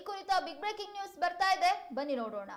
ಕುರಿತ big breaking news ಬರ್ತಾ ಇದೆ ಬನ್ನಿ ನೋಡೋಣ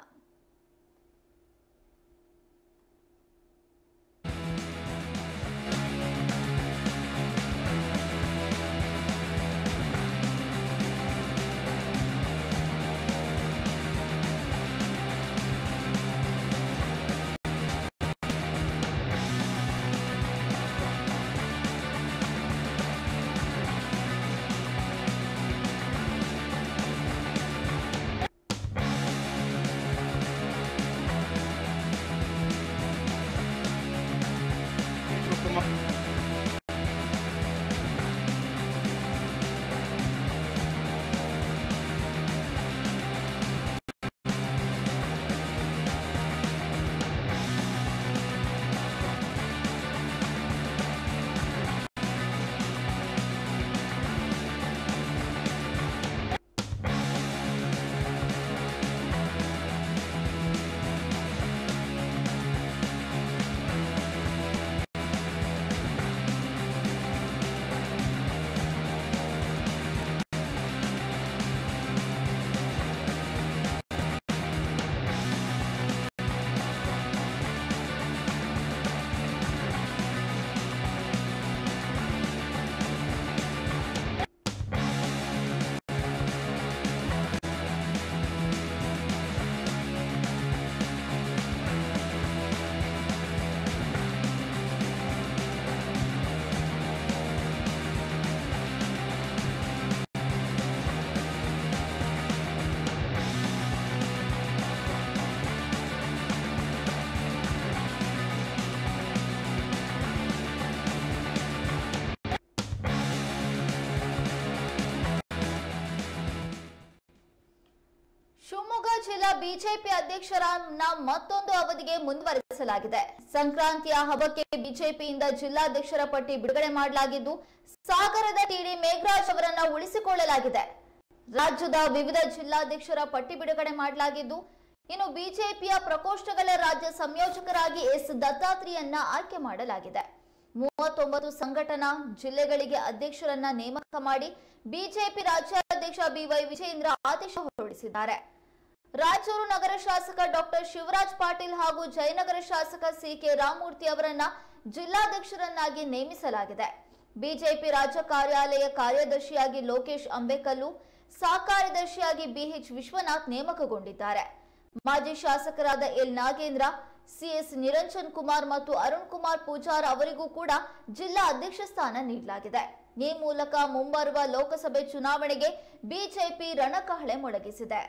ಶಿವಮೊಗ್ಗ ಜಿಲ್ಲಾ ಬಿಜೆಪಿ ಅಧ್ಯಕ್ಷರನ್ನ ಮತ್ತೊಂದು ಅವಧಿಗೆ ಮುಂದುವರಿಸಲಾಗಿದೆ ಸಂಕ್ರಾಂತಿಯ ಹಬ್ಬಕ್ಕೆ ಬಿಜೆಪಿಯಿಂದ ಜಿಲ್ಲಾಧ್ಯಕ್ಷರ ಪಟ್ಟಿ ಬಿಡುಗಡೆ ಮಾಡಲಾಗಿದ್ದು ಸಾಗರದ ಟಿಡಿ ಮೇಘರಾಜ್ ಅವರನ್ನ ಉಳಿಸಿಕೊಳ್ಳಲಾಗಿದೆ ರಾಜ್ಯದ ವಿವಿಧ ಜಿಲ್ಲಾಧ್ಯಕ್ಷರ ಪಟ್ಟಿ ಬಿಡುಗಡೆ ಮಾಡಲಾಗಿದ್ದು ಇನ್ನು ಬಿಜೆಪಿಯ ಪ್ರಕೋಷ್ಠಗಳ ರಾಜ್ಯ ಸಂಯೋಜಕರಾಗಿ ಎಸ್ ದತ್ತಾತ್ರಿಯನ್ನ ಆಯ್ಕೆ ಮಾಡಲಾಗಿದೆ ಮೂವತ್ತೊಂಬತ್ತು ಸಂಘಟನಾ ಜಿಲ್ಲೆಗಳಿಗೆ ಅಧ್ಯಕ್ಷರನ್ನ ನೇಮಕ ಮಾಡಿ ಬಿಜೆಪಿ ರಾಜ್ಯಾಧ್ಯಕ್ಷ ಬಿವೈ ವಿಜಯೇಂದ್ರ ಆದೇಶ ಹೊರಡಿಸಿದ್ದಾರೆ ರಾಯಚೂರು ನಗರ ಶಾಸಕ ಡಾಕ್ಟರ್ ಶಿವರಾಜ್ ಪಾಟೀಲ್ ಹಾಗೂ ಜಯನಗರ ಶಾಸಕ ಸಿ ಕೆ ರಾಮಮೂರ್ತಿ ಅವರನ್ನ ಜಿಲ್ಲಾಧ್ಯಕ್ಷರನ್ನಾಗಿ ನೇಮಿಸಲಾಗಿದೆ ಬಿಜೆಪಿ ರಾಜ್ಯ ಕಾರ್ಯಾಲಯ ಕಾರ್ಯದರ್ಶಿಯಾಗಿ ಲೋಕೇಶ್ ಅಂಬೇಕಲ್ಲು ಸಹಕಾರ್ಯದರ್ಶಿಯಾಗಿ ಬಿಎಚ್ ವಿಶ್ವನಾಥ್ ನೇಮಕಗೊಂಡಿದ್ದಾರೆ ಮಾಜಿ ಶಾಸಕರಾದ ಎಲ್ ನಾಗೇಂದ್ರ ಸಿಎಸ್ ನಿರಂಜನ್ ಕುಮಾರ್ ಮತ್ತು ಅರುಣ್ ಕುಮಾರ್ ಪೂಜಾರ್ ಅವರಿಗೂ ಕೂಡ ಜಿಲ್ಲಾ ಅಧ್ಯಕ್ಷ ಸ್ಥಾನ ನೀಡಲಾಗಿದೆ ಈ ಮೂಲಕ ಮುಂಬರುವ ಲೋಕಸಭೆ ಚುನಾವಣೆಗೆ ಬಿಜೆಪಿ ರಣಕಹಳೆ ಮೊಳಗಿಸಿದೆ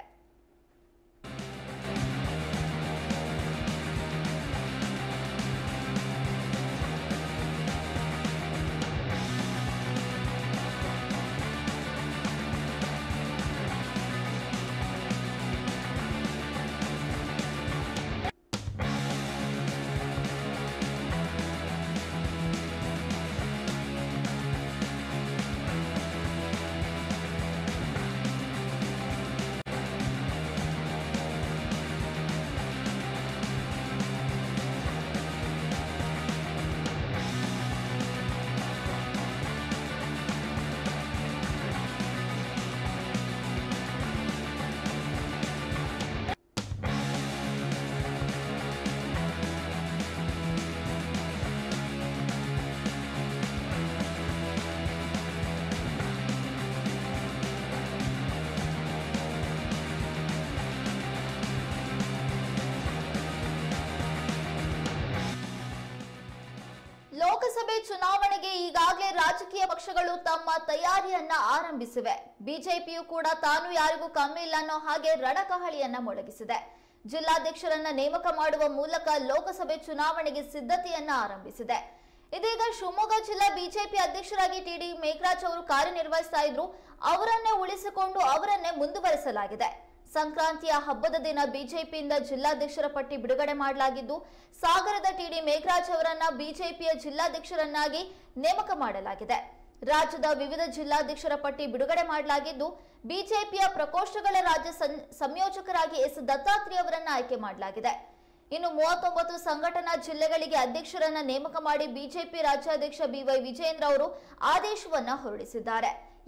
ಲೋಕಸಭೆ ಚುನಾವಣೆಗೆ ಈಗಾಗಲೇ ರಾಜಕೀಯ ಪಕ್ಷಗಳು ತಮ್ಮ ತಯಾರಿಯನ್ನ ಆರಂಭಿಸಿವೆ ಬಿಜೆಪಿಯು ಕೂಡ ತಾನು ಯಾರಿಗೂ ಕಮ್ಮಿ ಇಲ್ಲ ಅನ್ನೋ ಹಾಗೆ ರಣಕಹಳಿಯನ್ನ ಮೊಳಗಿಸಿದೆ ಜಿಲ್ಲಾಧ್ಯಕ್ಷರನ್ನ ನೇಮಕ ಮಾಡುವ ಮೂಲಕ ಲೋಕಸಭೆ ಚುನಾವಣೆಗೆ ಸಿದ್ಧತೆಯನ್ನ ಆರಂಭಿಸಿದೆ ಇದೀಗ ಶಿವಮೊಗ್ಗ ಜಿಲ್ಲಾ ಬಿಜೆಪಿ ಅಧ್ಯಕ್ಷರಾಗಿ ಟಿಡಿ ಮೇಘರಾಜ್ ಅವರು ಕಾರ್ಯನಿರ್ವಹಿಸ್ತಾ ಇದ್ರು ಅವರನ್ನೇ ಉಳಿಸಿಕೊಂಡು ಅವರನ್ನೇ ಮುಂದುವರಿಸಲಾಗಿದೆ ಸಂಕ್ರಾಂತಿಯ ಹಬ್ಬದ ದಿನ ಬಿಜೆಪಿಯಿಂದ ಜಿಲ್ಲಾಧ್ಯಕ್ಷರ ಪಟ್ಟಿ ಬಿಡುಗಡೆ ಮಾಡಲಾಗಿದ್ದು ಸಾಗರದ ಟಿಡಿ ಮೇಘರಾಜ್ ಅವರನ್ನ ಬಿಜೆಪಿಯ ಜಿಲ್ಲಾಧ್ಯಕ್ಷರನ್ನಾಗಿ ನೇಮಕ ಮಾಡಲಾಗಿದೆ ರಾಜ್ಯದ ವಿವಿಧ ಜಿಲ್ಲಾಧ್ಯಕ್ಷರ ಪಟ್ಟಿ ಬಿಡುಗಡೆ ಮಾಡಲಾಗಿದ್ದು ಬಿಜೆಪಿಯ ಪ್ರಕೋಷ್ಠಗಳ ರಾಜ್ಯ ಸಂ- ಸಂಯೋಜಕರಾಗಿ ಎಸ್ ದತ್ತಾತ್ರಿ ಅವರನ್ನ ಆಯ್ಕೆ ಮಾಡಲಾಗಿದೆ ಇನ್ನು ಮೂವತ್ತೊಂಬತ್ತು ಸಂಘಟನಾ ಜಿಲ್ಲೆಗಳಿಗೆ ಅಧ್ಯಕ್ಷರನ್ನ ನೇಮಕ ಮಾಡಿ ಬಿಜೆಪಿ ರಾಜ್ಯಾಧ್ಯಕ್ಷ ಬಿವೈ ವಿಜಯೇಂದ್ರ ಅವರು ಆದೇಶವನ್ನ ಹೊರಡಿಸಿದ್ದಾರೆ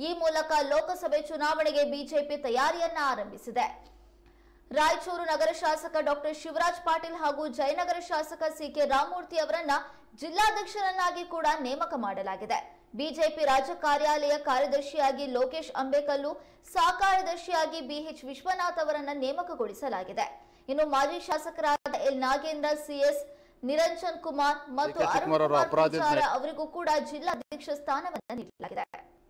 ಈ ಮೂಲಕ ಲೋಕಸಭೆ ಚುನಾವಣೆಗೆ ಬಿಜೆಪಿ ತಯಾರಿಯನ್ನ ಆರಂಭಿಸಿದೆ ರಾಯಚೂರು ನಗರ ಶಾಸಕ ಡಾಕ್ಟರ್ ಶಿವರಾಜ್ ಪಾಟೀಲ್ ಹಾಗೂ ಜಯನಗರ ಶಾಸಕ ಸಿಕೆ ರಾಮಮೂರ್ತಿ ಅವರನ್ನ ಜಿಲ್ಲಾಧ್ಯಕ್ಷರನ್ನಾಗಿ ಕೂಡ ನೇಮಕ ಮಾಡಲಾಗಿದೆ ಬಿಜೆಪಿ ರಾಜ್ಯ ಕಾರ್ಯಾಲಯ ಕಾರ್ಯದರ್ಶಿಯಾಗಿ ಲೋಕೇಶ್ ಅಂಬೇಕಲ್ಲು ಸಹ ಕಾರ್ಯದರ್ಶಿಯಾಗಿ ಬಿಎಚ್ ವಿಶ್ವನಾಥ್ ಅವರನ್ನ ನೇಮಕಗೊಳಿಸಲಾಗಿದೆ ಇನ್ನು ಮಾಜಿ ಶಾಸಕರಾದ ಎಲ್ ನಾಗೇಂದ್ರ ಸಿಎಸ್ ನಿರಂಜನ್ ಕುಮಾರ್ ಮತ್ತು ಡಿ ಕೆ ಅರುಣ್ ಶಿವಕುಮಾರ್ ಅವರು ಕುಮಾರ್ ಅಪರಾಧಿ ಪೂಜಾರ ಅವರಿಗೂ ಕೂಡ ಜಿಲ್ಲಾಧ್ಯಕ್ಷ ಸ್ಥಾನವನ್ನು ನೀಡಲಾಗಿದೆ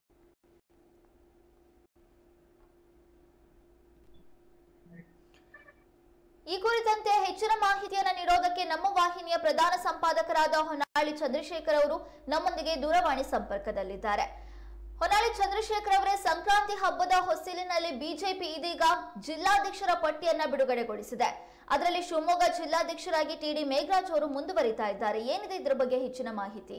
ಈ ಕುರಿತಂತೆ ಹೆಚ್ಚಿನ ಮಾಹಿತಿಯನ್ನು ನೀಡೋದಕ್ಕೆ ನಮ್ಮ ವಾಹಿನಿಯ ಪ್ರಧಾನ ಸಂಪಾದಕರಾದ ಹೊನ್ನಾಳಿ ಚಂದ್ರಶೇಖರ್ ಅವರು ನಮ್ಮೊಂದಿಗೆ ದೂರವಾಣಿ ಸಂಪರ್ಕದಲ್ಲಿದ್ದಾರೆ ಹೊನ್ನಾಳಿ ಚಂದ್ರಶೇಖರ್ ಅವರೇ ಸಂಕ್ರಾಂತಿ ಹಬ್ಬದ ಹೊಸ್ತಿಲಿನಲ್ಲಿ ಬಿಜೆಪಿ ಇದೀಗ ಜಿಲ್ಲಾಧ್ಯಕ್ಷರ ಪಟ್ಟಿಯನ್ನ ಬಿಡುಗಡೆಗೊಳಿಸಿದೆ ಅದರಲ್ಲಿ ಶಿವಮೊಗ್ಗ ಜಿಲ್ಲಾಧ್ಯಕ್ಷರಾಗಿ ಟಿಡಿ ಮೇಘರಾಜ್ ಅವರು ಮುಂದುವರಿತಾ ಇದ್ದಾರೆ ಏನಿದೆ ಇದರ ಬಗ್ಗೆ ಹೆಚ್ಚಿನ ಮಾಹಿತಿ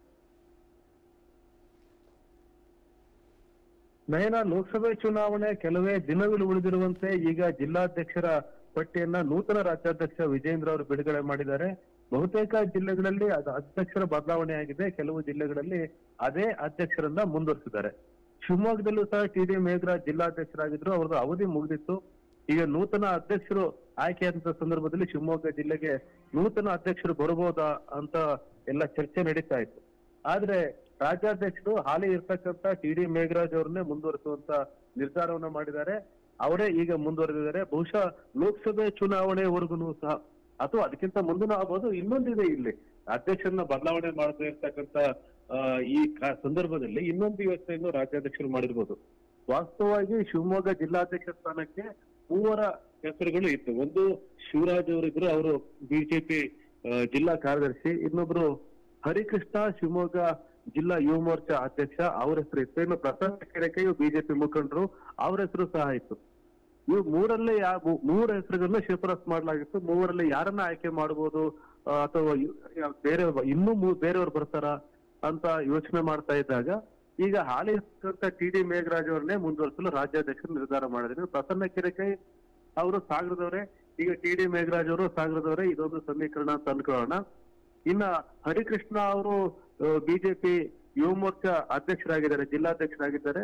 ನಯನ ಲೋಕಸಭೆ ಚುನಾವಣೆ ಕೆಲವೇ ದಿನಗಳು ಉಳಿದಿರುವಂತೆ ಈಗ ಜಿಲ್ಲಾಧ್ಯಕ್ಷರ ಪಟ್ಟಿಯನ್ನ ನೂತನ ರಾಜ್ಯಾಧ್ಯಕ್ಷ ವಿಜೇಂದ್ರ ಅವರು ಬಿಡುಗಡೆ ಮಾಡಿದ್ದಾರೆ ಬಹುತೇಕ ಜಿಲ್ಲೆಗಳಲ್ಲಿ ಅದು ಅಧ್ಯಕ್ಷರ ಬದಲಾವಣೆ ಆಗಿದೆ ಕೆಲವು ಜಿಲ್ಲೆಗಳಲ್ಲಿ ಅದೇ ಅಧ್ಯಕ್ಷರನ್ನ ಮುಂದುವರಿಸಿದ್ದಾರೆ ಶಿವಮೊಗ್ಗದಲ್ಲೂ ಸಹ ಟಿ ಡಿ ಮೇಘರಾಜ್ ಜಿಲ್ಲಾಧ್ಯಕ್ಷರಾಗಿದ್ರು ಅವ್ರದ್ದು ಅವಧಿ ಮುಗಿದಿತ್ತು ಈಗ ನೂತನ ಅಧ್ಯಕ್ಷರು ಆಯ್ಕೆಯಾದಂತ ಸಂದರ್ಭದಲ್ಲಿ ಶಿವಮೊಗ್ಗ ಜಿಲ್ಲೆಗೆ ನೂತನ ಅಧ್ಯಕ್ಷರು ಬರಬಹುದಾ ಅಂತ ಎಲ್ಲ ಚರ್ಚೆ ನಡೀತಾ ಇತ್ತು ಆದ್ರೆ ರಾಜ್ಯಾಧ್ಯಕ್ಷರು ಹಾಲಿ ಇರ್ತಕ್ಕಂತ ಟಿ ಡಿ ಮೇಘರಾಜ್ ಅವ್ರನ್ನೇ ಮುಂದುವರಿಸುವಂತ ನಿರ್ಧಾರವನ್ನ ಮಾಡಿದ್ದಾರೆ ಅವರೇ ಈಗ ಮುಂದುವರೆದಿದ್ದಾರೆ ಬಹುಶಃ ಲೋಕಸಭೆ ಚುನಾವಣೆವರೆಗೂ ಸಹ ಅಥವಾ ಅದಕ್ಕಿಂತ ಮುಂದೂ ಆಗ್ಬೋದು ಇನ್ನೊಂದಿದೆ ಇಲ್ಲಿ ಅಧ್ಯಕ್ಷರನ್ನ ಬದಲಾವಣೆ ಮಾಡದೇ ಇರ್ತಕ್ಕಂತ ಆ, ಈ ಕ- ಸಂದರ್ಭದಲ್ಲಿ ಇನ್ನೊಂದು ವ್ಯವಸ್ಥೆಯನ್ನು ರಾಜ್ಯಾಧ್ಯಕ್ಷರು ಮಾಡಿರ್ಬೋದು ವಾಸ್ತವವಾಗಿ ಶಿವಮೊಗ್ಗ ಜಿಲ್ಲಾಧ್ಯಕ್ಷ ಸ್ಥಾನಕ್ಕೆ ಮೂವರ ಹೆಸರುಗಳು ಇತ್ತು ಒಂದು ಶಿವರಾಜ್ ಅವರಿದ್ರು ಅವರು ಬಿಜೆಪಿ ಜಿಲ್ಲಾ ಕಾರ್ಯದರ್ಶಿ ಇನ್ನೊಬ್ರು ಹರಿಕೃಷ್ಣ ಶಿವಮೊಗ್ಗ ಜಿಲ್ಲಾ ಯುವ ಮೋರ್ಚಾ ಅಧ್ಯಕ್ಷ ಅವ್ರ ಹೆಸರು ಇತ್ತು ಇನ್ನು ಪ್ರಸನ್ನ ಕೆರೆಕೆಯು ಬಿಜೆಪಿ ಮುಖಂಡರು ಅವ್ರ ಹೆಸರು ಸಹ ಇತ್ತು ಇವು ಮೂರಲ್ಲೇ ಯಾ ಮೂ- ಮೂರ ಹೆಸರುಗಳನ್ನ ಶಿಫಾರಸ್ ಮಾಡಲಾಗಿತ್ತು ಮೂವರಲ್ಲಿ ಯಾರನ್ನ ಆಯ್ಕೆ ಮಾಡಬಹುದು ಆ, ಅಥವಾ ಇ- ಯಾ- ಬೇರೆ ಇನ್ನೂ ಮೂ- ಬೇರೆಯವ್ರು ಬರ್ತಾರ ಅಂತ ಯೋಚನೆ ಮಾಡ್ತಾ ಇದ್ದಾಗ ಈಗ ಹಾಲಿ ಟಿ ಡಿ ಮೇಘರಾಜ್ ಅವರನ್ನೇ ಮುಂದುವರಿಸಲು ರಾಜ್ಯಾಧ್ಯಕ್ಷರು ನಿರ್ಧಾರ ಮಾಡಿದ್ರು ಪ್ರಸನ್ನ ಕಿರಕೈ ಅವರು ಸಾಗರದವರೇ ಈಗ ಟಿ ಡಿ ಮೇಘರಾಜ್ ಅವರು ಸಾಗರದವರೇ ಇದೊಂದು ಸಮೀಕರಣ ಅಂತ ಅನ್ಕೊಳ್ಳೋಣ ಇನ್ನ ಹರಿಕೃಷ್ಣ ಅವರು ಬಿಜೆಪಿ ಯುವ ಮೋರ್ಚಾ ಅಧ್ಯಕ್ಷರಾಗಿದ್ದಾರೆ ಜಿಲ್ಲಾಧ್ಯಕ್ಷರಾಗಿದ್ದಾರೆ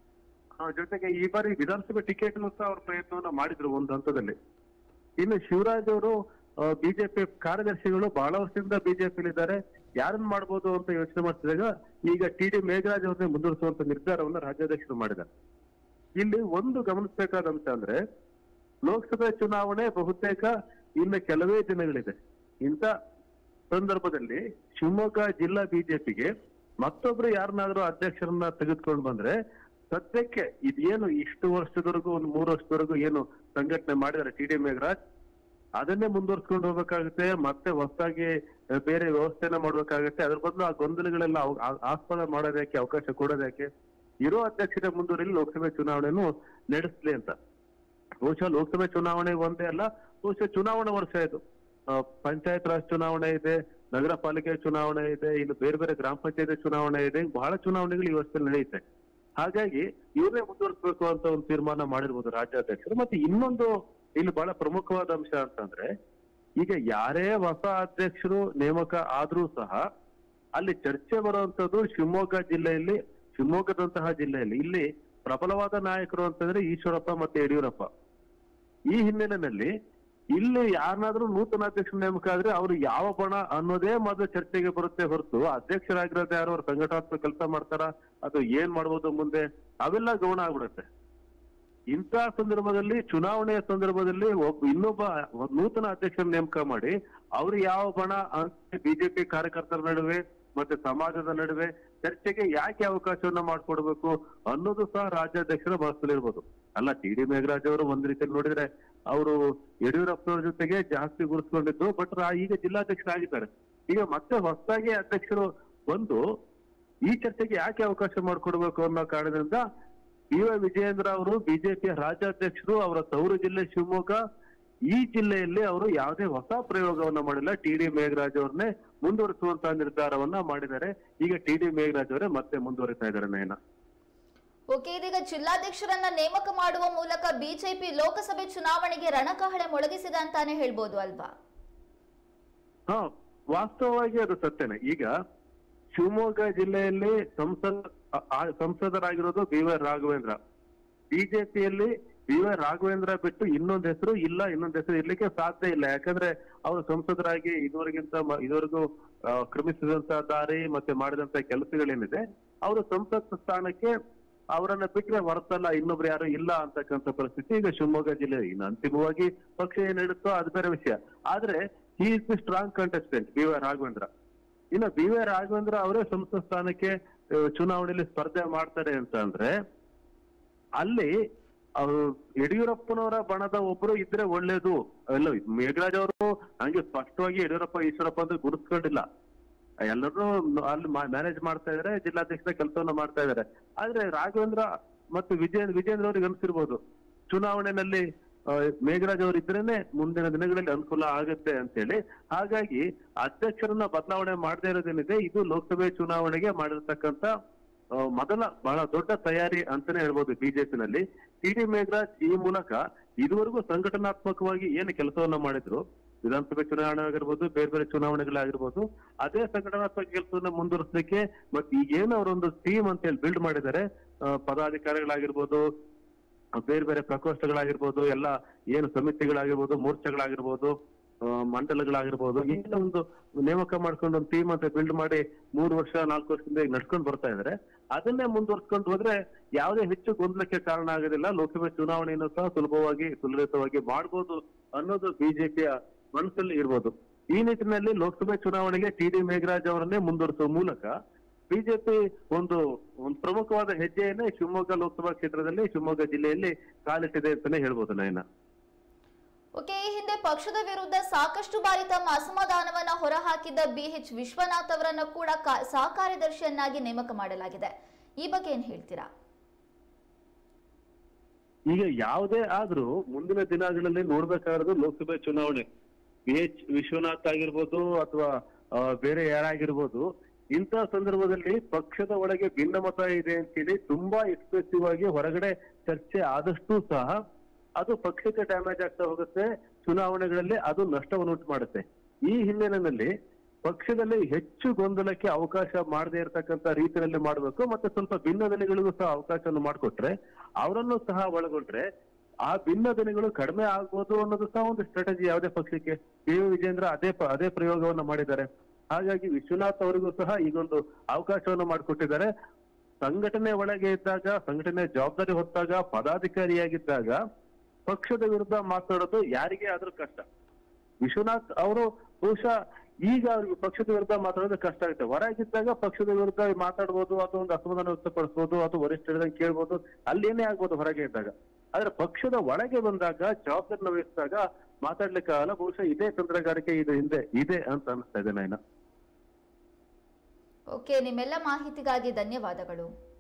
ಆ, ಜೊತೆಗೆ ಈ ಬಾರಿ ವಿಧಾನಸಭೆ ಟಿಕೆಟ್ ಸಹ ಅವ್ರ ಪ್ರಯತ್ನವನ್ನ ಮಾಡಿದ್ರು ಒಂದು ಹಂತದಲ್ಲಿ ಇನ್ನು ಶಿವರಾಜ್ ಅವರು ಬಿಜೆಪಿ ಕಾರ್ಯದರ್ಶಿಗಳು ಬಹಳ ವರ್ಷದಿಂದ ಬಿಜೆಪಿ ಇದ್ದಾರೆ ಯಾರನ್ನ ಮಾಡ್ಬೋದು ಅಂತ ಯೋಚನೆ ಮಾಡ್ತಿದಾಗ ಈಗ ಟಿ ಡಿ ಮೇಘರಾಜ್ ಅವ್ರನ್ನೇ ಮುಂದುವರಿಸುವಂತ ನಿರ್ಧಾರವನ್ನ ರಾಜ್ಯಾಧ್ಯಕ್ಷರು ಮಾಡಿದ್ದಾರೆ ಇಲ್ಲಿ ಒಂದು ಗಮನಿಸಬೇಕಾದ ಅಂಶ ಅಂದ್ರೆ ಲೋಕಸಭೆ ಚುನಾವಣೆ ಬಹುತೇಕ ಇನ್ನು ಕೆಲವೇ ದಿನಗಳಿದೆ ಇಂಥ ಸಂದರ್ಭದಲ್ಲಿ ಶಿವಮೊಗ್ಗ ಜಿಲ್ಲಾ ಬಿಜೆಪಿಗೆ ಮತ್ತೊಬ್ರು ಯಾರನ್ನಾದ್ರೂ ಅಧ್ಯಕ್ಷರನ್ನ ತೆಗೆದುಕೊಂಡು ಬಂದ್ರೆ ಸದ್ಯಕ್ಕೆ ಇದೇನು ಇಷ್ಟು ವರ್ಷದವರೆಗೂ ಒಂದು ಮೂರು ವರ್ಷದವರೆಗೂ ಏನು ಸಂಘಟನೆ ಮಾಡಿದ್ದಾರೆ ಟಿ ಡಿ ಮೇಘರಾಜ್ ಅದನ್ನೇ ಮುಂದುವರ್ಸ್ಕೊಂಡು ಹೋಗ್ಬೇಕಾಗುತ್ತೆ ಮತ್ತೆ ಹೊಸದಾಗಿ ಬೇರೆ ವ್ಯವಸ್ಥೆನ ಮಾಡ್ಬೇಕಾಗುತ್ತೆ ಅದ್ರ ಬದಲು ಆ ಗೊಂದಲಗಳೆಲ್ಲ ಅವ್- ಆ- ಆಸ್ಪದ ಮಾಡೋದಕ್ಕೆ ಅವಕಾಶ ಕೊಡೋದಕ್ಕೆ ಇರೋ ಅಧ್ಯಕ್ಷತೆ ಮುಂದುವರಿಲಿ ಲೋಕಸಭೆ ಚುನಾವಣೆಯನ್ನು ನಡೆಸಲಿ ಅಂತ ಬಹುಶಃ ಲೋಕಸಭೆ ಚುನಾವಣೆ ಒಂದೇ ಅಲ್ಲ ಬಹುಶಃ ಚುನಾವಣಾ ವರ್ಷ ಇದು ಆ, ಪಂಚಾಯತ್ ರಾಜ್ ಚುನಾವಣೆ ಇದೆ ನಗರ ಪಾಲಿಕೆ ಚುನಾವಣೆ ಇದೆ ಇನ್ನು ಬೇರೆ ಬೇರೆ ಗ್ರಾಮ ಪಂಚಾಯತ್ ಚುನಾವಣೆ ಇದೆ ಬಹಳ ಚುನಾವಣೆಗಳು ಈ ವರ್ಷದಲ್ಲಿ ನಡೆಯುತ್ತೆ ಹಾಗಾಗಿ ಇವರೇ ಮುಂದುವರಿಸಬೇಕು ಅಂತ ಒಂದು ತೀರ್ಮಾನ ಮಾಡಿರ್ಬೋದು ರಾಜ್ಯಾಧ್ಯಕ್ಷರು ಮತ್ತೆ ಇನ್ನೊಂದು ಇಲ್ಲಿ ಬಹಳ ಪ್ರಮುಖವಾದ ಅಂಶ ಅಂತಂದ್ರೆ ಈಗ ಯಾರೇ ಹೊಸ ಅಧ್ಯಕ್ಷರು ನೇಮಕ ಆದ್ರೂ ಸಹ ಅಲ್ಲಿ ಚರ್ಚೆ ಬರುವಂತದ್ದು ಶಿವಮೊಗ್ಗ ಜಿಲ್ಲೆಯಲ್ಲಿ ಶಿವಮೊಗ್ಗದಂತಹ ಜಿಲ್ಲೆಯಲ್ಲಿ ಇಲ್ಲಿ ಪ್ರಬಲವಾದ ನಾಯಕರು ಅಂತಂದ್ರೆ ಈಶ್ವರಪ್ಪ ಮತ್ತೆ ಯಡಿಯೂರಪ್ಪ ಈ ಹಿನ್ನೆಲೆಯಲ್ಲಿ ಇಲ್ಲಿ ಯಾರನ್ನಾದ್ರೂ ನೂತನ ಅಧ್ಯಕ್ಷ ನೇಮಕ ಆದ್ರೆ ಅವ್ರು ಯಾವ ಬಣ ಅನ್ನೋದೇ ಮೊದಲು ಚರ್ಚೆಗೆ ಬರುತ್ತೆ ಹೊರತು ಅಧ್ಯಕ್ಷರಾಗಿರೋದು ಯಾರು ಅವ್ರು ಸಂಘಟನಾತ್ಮಕ ಕೆಲಸ ಮಾಡ್ತಾರ ಅದು ಏನ್ ಮಾಡ್ಬೋದು ಮುಂದೆ ಅವೆಲ್ಲ ಗೌಣ ಆಗ್ಬಿಡುತ್ತೆ ಇಂಥ ಸಂದರ್ಭದಲ್ಲಿ ಚುನಾವಣೆಯ ಸಂದರ್ಭದಲ್ಲಿ ಒಬ್ಬ ಇನ್ನೊಬ್ಬ ಒಬ್ಬ ನೂತನ ಅಧ್ಯಕ್ಷರ ನೇಮಕ ಮಾಡಿ ಅವ್ರು ಯಾವ ಬಣ ಅಂತ ಬಿಜೆಪಿ ಕಾರ್ಯಕರ್ತರ ನಡುವೆ ಮತ್ತೆ ಸಮಾಜದ ನಡುವೆ ಚರ್ಚೆಗೆ ಯಾಕೆ ಅವಕಾಶವನ್ನ ಮಾಡ್ಕೊಡ್ಬೇಕು ಅನ್ನೋದು ಸಹ ರಾಜ್ಯಾಧ್ಯಕ್ಷರ ಮನಸ್ಸಲ್ಲಿರ್ಬೋದು ಅಲ್ಲ ಟಿ ಡಿ ಮೇಘರಾಜ್ ಅವರು ಒಂದ್ ರೀತಿಯಲ್ಲಿ ನೋಡಿದ್ರೆ ಅವರು ಯಡಿಯೂರಪ್ಪನವ್ರ ಜೊತೆಗೆ ಜಾಸ್ತಿ ಗುರುತಿಸ್ಕೊಂಡಿದ್ದು ಬಟ್ ಈಗ ಜಿಲ್ಲಾಧ್ಯಕ್ಷರಾಗಿದ್ದಾರೆ ಈಗ ಮತ್ತೆ ಹೊಸದಾಗಿ ಅಧ್ಯಕ್ಷರು ಬಂದು ಈ ಚರ್ಚೆಗೆ ಯಾಕೆ ಅವಕಾಶ ಮಾಡಿಕೊಡ್ಬೇಕು ಅನ್ನೋ ಕಾರಣದಿಂದ ಬಿ ವೈ ವಿಜಯೇಂದ್ರ ಅವರು ಬಿಜೆಪಿಯ ರಾಜ್ಯಾಧ್ಯಕ್ಷರು ಅವರ ತವರು ಜಿಲ್ಲೆ ಶಿವಮೊಗ್ಗ ಈ ಜಿಲ್ಲೆಯಲ್ಲಿ ಅವರು ಯಾವುದೇ ಹೊಸ ಪ್ರಯೋಗವನ್ನ ಮಾಡಿಲ್ಲ ಟಿ ಡಿ ಮೇಘರಾಜ್ ಅವ್ರನ್ನೇ ಮುಂದುವರಿಸುವಂತಹ ನಿರ್ಧಾರವನ್ನ ಮಾಡಿದ್ದಾರೆ ಈಗ ಟಿ ಡಿ ಮೇಘರಾಜ್ ಅವರೇ ಮತ್ತೆ ಮುಂದುವರಿತಾ ಇದ್ದಾರೆ ನಯನ ಓಕೆ ಇದೀಗ ಜಿಲ್ಲಾಧ್ಯಕ್ಷರನ್ನ ನೇಮಕ ಮಾಡುವ ಮೂಲಕ ಬಿಜೆಪಿ ಲೋಕಸಭೆ ಚುನಾವಣೆಗೆ ರಣಕಹಳೆ ಮೊಳಗಿಸಿದೆ ಅಂತಾನೆ ಹೇಳ್ಬೋದು ಅಲ್ವಾ ಹಾ ವಾಸ್ತವವಾಗಿ ಅದು ಸತ್ಯನೇ ಈಗ ಶಿವಮೊಗ್ಗ ಜಿಲ್ಲೆಯಲ್ಲಿ ಸಂಸತ್ ಆ- ಆ ಸಂಸದರಾಗಿರೋದು ಬಿ ವೈ ರಾಘವೇಂದ್ರ ಬಿಜೆಪಿಯಲ್ಲಿ ಬಿ ವೈ ರಾಘವೇಂದ್ರ ಬಿಟ್ಟು ಇನ್ನೊಂದ್ ಹೆಸರು ಇಲ್ಲ ಇನ್ನೊಂದ್ ಹೆಸರು ಇರ್ಲಿಕ್ಕೆ ಸಾಧ್ಯ ಇಲ್ಲ ಯಾಕಂದ್ರೆ ಅವರು ಸಂಸದರಾಗಿ ಇದುವರೆಗಿಂತ ಮ- ಇದುವರೆಗೂ ಆ, ಕ್ರಮಿಸಿದಂತ ದಾರಿ ಮತ್ತೆ ಮಾಡಿದಂತ ಕೆಲಸಗಳೇನಿದೆ ಅವರು ಸಂಸತ್ ಸ್ಥಾನಕ್ಕೆ ಅವರನ್ನ ಬಿಟ್ರೆ ಹೊರತಲ್ಲ ಇನ್ನೊಬ್ರು ಯಾರು ಇಲ್ಲ ಅಂತಕ್ಕಂಥ ಪರಿಸ್ಥಿತಿ ಈಗ ಶಿವಮೊಗ್ಗ ಜಿಲ್ಲೆ ಇನ್ನು ಅಂತಿಮವಾಗಿ ಪಕ್ಷ ಏನ್ ಹೇಳುತ್ತೋ ಅದು ಬೇರೆ ವಿಷಯ ಆದ್ರೆ he is the strong contestant B Y Raghavendra ಇನ್ನು ಬಿ ವೈ ರಾಘವೇಂದ್ರ ಅವರೇ ಸಂಸತ್ ಸ್ಥಾನಕ್ಕೆ ಆ, ಚುನಾವಣೆಯಲ್ಲಿ ಸ್ಪರ್ಧೆ ಮಾಡ್ತಾರೆ ಅಂತ ಅಂದ್ರೆ ಅಲ್ಲಿ ಅವ್ರು ಯಡಿಯೂರಪ್ಪನವರ ಬಣದ ಒಬ್ರು ಇದ್ರೆ ಒಳ್ಳೇದು ಎಲ್ಲ ಮೇಘರಾಜ್ ಅವರು ಹಂಗೆ ಸ್ಪಷ್ಟವಾಗಿ ಯಡಿಯೂರಪ್ಪ ಈಶ್ವರಪ್ಪ ಅಂತ ಗುರುತಿಸ್ಕೊಂಡಿಲ್ಲ ಎಲ್ಲರೂ ಅಲ್ಲಿ ಮ್ಯಾನೇಜ್ ಮಾಡ್ತಾ ಇದಾರೆ ಜಿಲ್ಲಾಧ್ಯಕ್ಷರ ಕೆಲಸವನ್ನ ಮಾಡ್ತಾ ಇದಾರೆ ಆದ್ರೆ ರಾಘವೇಂದ್ರ ಮತ್ತು ವಿಜಯ ವಿಜೇಂದ್ರ ಅವ್ರಿಗೆ ಅನ್ಸಿರ್ಬೋದು ಚುನಾವಣೆಯಲ್ಲಿ ಆ, ಮೇಘರಾಜ್ ಅವರು ಇದ್ರೇನೆ ಮುಂದಿನ ದಿನಗಳಲ್ಲಿ ಅನುಕೂಲ ಆಗುತ್ತೆ ಅಂತ ಹೇಳಿ ಹಾಗಾಗಿ ಅಧ್ಯಕ್ಷರನ್ನ ಬದಲಾವಣೆ ಮಾಡದೇ ಇರೋದೇನಿದೆ ಇದು ಲೋಕಸಭೆ ಚುನಾವಣೆಗೆ ಮಾಡಿರ್ತಕ್ಕಂತ ಆ, ಮೊದಲ ಬಹಳ ದೊಡ್ಡ ತಯಾರಿ ಅಂತಾನೆ ಹೇಳ್ಬೋದು ಬಿಜೆಪಿನಲ್ಲಿ ಟಿ ಡಿ ಮೇಘರಾಜ್ ಈ ಮೂಲಕ ಇದುವರೆಗೂ ಸಂಘಟನಾತ್ಮಕವಾಗಿ ಏನು ಕೆಲಸವನ್ನ ಮಾಡಿದ್ರು ವಿಧಾನಸಭೆ ಚುನಾವಣೆ ಆಗಿರ್ಬೋದು ಬೇರೆ ಬೇರೆ ಚುನಾವಣೆಗಳಾಗಿರ್ಬೋದು ಅದೇ ಸಂಘಟನಾತ್ಮಕ ಕೆಲಸವನ್ನ ಮುಂದುವರಿಸಲಿಕ್ಕೆ ಮತ್ತೆ ಈಗೇನು ಅವರೊಂದು ಟೀಮ್ ಅಂತ ಹೇಳಿ ಬಿಲ್ಡ್ ಮಾಡಿದ್ದಾರೆ ಆ, ಪದಾಧಿಕಾರಿಗಳಾಗಿರ್ಬೋದು ಬೇರೆ ಬೇರೆ ಪ್ರಕೋಷ್ಠಗಳಾಗಿರ್ಬೋದು ಎಲ್ಲ ಏನು ಸಮಿತಿಗಳಾಗಿರ್ಬೋದು ಮೋರ್ಚಾಗಳಾಗಿರ್ಬೋದು ಆ, ಮಂಡಲಗಳಾಗಿರ್ಬೋದು ಏನೋ ಒಂದು ನೇಮಕ ಮಾಡ್ಕೊಂಡು ಒಂದು ಟೀಮ್ ಅಂತ ಬಿಲ್ಡ್ ಮಾಡಿ ಮೂರು ವರ್ಷ ನಾಲ್ಕು ವರ್ಷದಿಂದ ಈಗ ನಡ್ಕೊಂಡು ಬರ್ತಾ ಇದಾರೆ ಅದನ್ನೇ ಮುಂದುವರ್ಸ್ಕೊಂಡು ಹೋದ್ರೆ ಯಾವುದೇ ಹೆಚ್ಚು ಗೊಂದಲಕ್ಕೆ ಕಾರಣ ಆಗೋದಿಲ್ಲ ಲೋಕಸಭೆ ಚುನಾವಣೆಯನ್ನು ಸಹ ಸುಲಭವಾಗಿ ಸುಲಲಿತವಾಗಿ ಮಾಡ್ಬೋದು ಅನ್ನೋದು ಬಿಜೆಪಿಯ ಮನಸ್ಸಲ್ಲಿ ಇರ್ಬೋದು ಈ ನಿಟ್ಟಿನಲ್ಲಿ ಲೋಕಸಭೆ ಚುನಾವಣೆಗೆ ಟಿ ಡಿ ಮೇಘರಾಜ್ ಅವರನ್ನೇ ಮುಂದುವರಿಸುವ ಮೂಲಕ ಬಿಜೆಪಿ ಒಂದು ಒಂದು ಪ್ರಮುಖವಾದ ಹೆಜ್ಜೆಯನ್ನೇ ಶಿವಮೊಗ್ಗ ಲೋಕಸಭಾ ಕ್ಷೇತ್ರದಲ್ಲಿ ಶಿವಮೊಗ್ಗ ಜಿಲ್ಲೆಯಲ್ಲಿ ಕಾಲಿಟ್ಟಿದೆ ಅಂತಾನೆ ಹೇಳ್ಬೋದು ನಯನ ಓಕೆ ಈ ಹಿಂದೆ ಪಕ್ಷದ ವಿರುದ್ಧ ಸಾಕಷ್ಟು ಬಾರಿ ತಮ್ಮ ಅಸಮಾಧಾನವನ್ನ ಹೊರಹಾಕಿದ್ದ ಬಿಎಚ್ ವಿಶ್ವನಾಥ್ ಅವರನ್ನ ಕೂಡ ಕಾ- ಸಹ ಕಾರ್ಯದರ್ಶಿಯನ್ನಾಗಿ ನೇಮಕ ಮಾಡಲಾಗಿದೆ ಈ ಬಗ್ಗೆ ಏನ್ ಹೇಳ್ತೀರಾ ಈಗ ಯಾವುದೇ ಆದ್ರೂ ಮುಂದಿನ ದಿನಗಳಲ್ಲಿ ನೋಡ್ಬೇಕಾಗಿರೋದು ಲೋಕಸಭೆ ಚುನಾವಣೆ ಬಿ ಎಚ್ ವಿಶ್ವನಾಥ್ ಆಗಿರ್ಬೋದು ಅಥವಾ ಆ, ಬೇರೆ ಯಾರಾಗಿರ್ಬೋದು ಇಂಥ ಸಂದರ್ಭದಲ್ಲಿ ಪಕ್ಷದ ಒಳಗೆ ಭಿನ್ನಮತ ಇದೆ ಅಂತೇಳಿ ತುಂಬಾ ಎಕ್ಸ್ಪ್ರೆಸಿವ್ ಆಗಿ ಹೊರಗಡೆ ಚರ್ಚೆ ಆದಷ್ಟು ಸಹ ಅದು ಪಕ್ಷಕ್ಕೆ ಡ್ಯಾಮೇಜ್ ಆಗ್ತಾ ಹೋಗುತ್ತೆ ಚುನಾವಣೆಗಳಲ್ಲಿ ಅದು ನಷ್ಟವನ್ನುಂಟು ಮಾಡುತ್ತೆ ಈ ಹಿನ್ನೆಲೆಯಲ್ಲಿ ಪಕ್ಷದಲ್ಲಿ ಹೆಚ್ಚು ಗೊಂದಲಕ್ಕೆ ಅವಕಾಶ ಮಾಡದೇ ಇರತಕ್ಕಂತ ರೀತಿಯಲ್ಲಿ ಮಾಡಬೇಕು ಮತ್ತೆ ಸ್ವಲ್ಪ ಭಿನ್ನದನಿಗಳಿಗೂ ಸಹ ಅವಕಾಶವನ್ನು ಮಾಡಿಕೊಟ್ರೆ ಅವರನ್ನು ಸಹ ಒಳಗೊಂಡ್ರೆ ಆ ಭಿನ್ನದನಿಗಳು ಕಡಿಮೆ ಆಗ್ಬೋದು ಅನ್ನೋದು ಸಹ ಒಂದು ಸ್ಟ್ರಾಟಜಿ ಯಾವುದೇ ಪಕ್ಷಕ್ಕೆ ಡಿ ವಿ ವಿಜೇಂದ್ರ ಅದೇ ಪ- ಅದೇ ಪ್ರಯೋಗವನ್ನ ಮಾಡಿದ್ದಾರೆ ಹಾಗಾಗಿ ವಿಶ್ವನಾಥ್ ಅವರಿಗೂ ಸಹ ಈಗೊಂದು ಅವಕಾಶವನ್ನು ಮಾಡಿಕೊಟ್ಟಿದ್ದಾರೆ ಸಂಘಟನೆ ಒಳಗೆ ಇದ್ದಾಗ ಸಂಘಟನೆ ಜವಾಬ್ದಾರಿ ಹೊತ್ತಾಗ ಪದಾಧಿಕಾರಿಯಾಗಿದ್ದಾಗ ಪಕ್ಷದ ವಿರುದ್ಧ ಮಾತಾಡೋದು ಯಾರಿಗೇ ಆದ್ರೂ ಕಷ್ಟ ವಿಶ್ವನಾಥ್ ಅವರು ಬಹುಶಃ ಈಗ ಅವ್ರಿಗೆ ಪಕ್ಷದ ವಿರುದ್ಧ ಮಾತಾಡೋದು ಕಷ್ಟ ಆಗುತ್ತೆ ಹೊರಗಿದ್ದಾಗ ಪಕ್ಷದ ವಿರುದ್ಧ ಮಾತಾಡ್ಬೋದು ಅಥವಾ ಒಂದು ಅಸಮಾಧಾನ ವ್ಯಕ್ತಪಡಿಸ್ಬೋದು ಅಥವಾ ವರಿಷ್ಠ ಹೇಳಿದಂಗೆ ಕೇಳ್ಬೋದು ಅಲ್ಲಿ ಏನೇ ಆಗ್ಬೋದು ಹೊರಗೆ ಇದ್ದಾಗ ಆದ್ರೆ ಪಕ್ಷದ ಒಳಗೆ ಬಂದಾಗ ಜವಾಬ್ದಾರಿನ ವಹಿಸಿದಾಗ ಮಾತಾಡ್ಲಿಕ್ಕೆ ಆಗಲ್ಲ ಬಹುಶಃ ಇದೇ ತಂತ್ರಗಾರಿಕೆ ಇದು ಹಿಂದೆ ಇದೆ ಅಂತ ಅನಿಸ್ತಾ ಇದೆ ನೈನಾ ಓಕೆ ನಿಮ್ಮೆಲ್ಲ ಮಾಹಿತಿಗಾಗಿ ಧನ್ಯವಾದಗಳು